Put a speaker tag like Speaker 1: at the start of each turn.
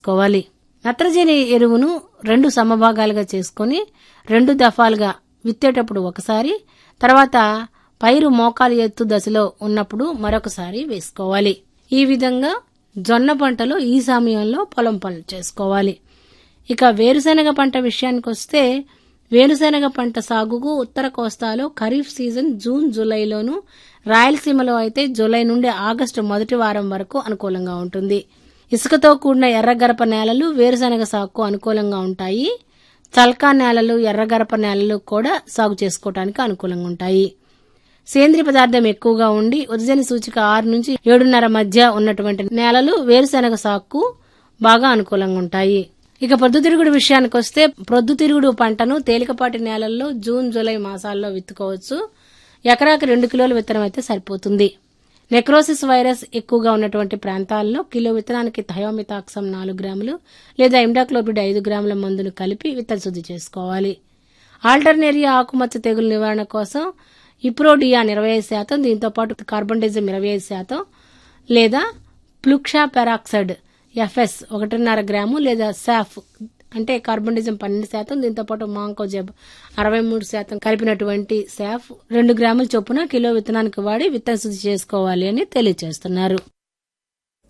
Speaker 1: చేసుకోవాలి నత్రజని ఎరువును రెండు సమభాగాలుగా చేసుకొని రెండు దఫాలుగా విత్తేటప్పుడు ఒకసారి తర్వాత పైరు మోకాలు ఎత్తు దశలో ఉన్నప్పుడు మరొకసారి వేసుకోవాలి ఈ విధంగా జొన్న పంటలో ఈ సమయంలో పొలం పనులు చేసుకోవాలి ఇక వేరుశెనగ పంట విషయానికి వస్తే వేరుశెనగ పంట సాగుకు ఉత్తర కోస్తాలో ఖరీఫ్ సీజన్ జూన్ జూలైలోను రాయలసీమలో అయితే జూలై నుండి ఆగస్టు మొదటి వారం వరకు అనుకూలంగా ఉంటుంది ఇసుకతో కూడిన ఎర్రగరప నేలలు వేరుశెనగ సాగుకు అనుకూలంగా ఉంటాయి చల్కా నేలలు ఎర్రగరప నేలలు కూడా సాగు చేసుకోవడానికి అనుకూలంగా ఉంటాయి సేంద్రియ పదార్థం ఎక్కువగా ఉండి ఉదజని సూచిక ఆరు నుంచి ఏడున్నర మధ్య ఉన్నటువంటి నేలలు వేరుశెనగ సాగుకు బాగా అనుకూలంగా ఉంటాయి ఇక ప్రొద్దుతిరుగుడు విషయానికి వస్తే ప్రొద్దుతిరుగుడు పంటను తేలికపాటి నేలల్లో జూన్ జూలై మాసాల్లో విత్తుకోవచ్చు ఎకరాకి రెండు కిలోల విత్తనం అయితే సరిపోతుంది నెక్రోసిస్ వైరస్ ఎక్కువగా ఉన్నటువంటి ప్రాంతాల్లో కిలో విత్తనానికి థయోమితాక్సం నాలుగు గ్రాములు లేదా ఇమ్డాక్లోపిడ్ ఐదు గ్రాముల మందును కలిపి విత్తన శుద్ధి చేసుకోవాలి ఆల్టర్నేరియా ఆకుమచ్చ తెగులు నివారణ కోసం ఇప్రోడియాన్ ఇరవై ఐదు శాతం దీంతో పాటు కార్బన్డైజం ఇరవై ఐదు శాతం లేదా ప్లుక్షా పెరాక్సైడ్ ఎఫ్ఎస్ ఒకటిన్నర గ్రాము లేదా సాఫ్ అంటే కార్బన్డిజం పన్నెండు శాతం దీంతో పాటు మాంకోజెబ్ అరవై మూడు శాతం కలిపినటువంటి సాఫ్ రెండు గ్రాముల చొప్పున కిలో విత్తనానికి వాడి విత్తన శుద్ధి చేసుకోవాలి అని తెలియజేస్తున్నారు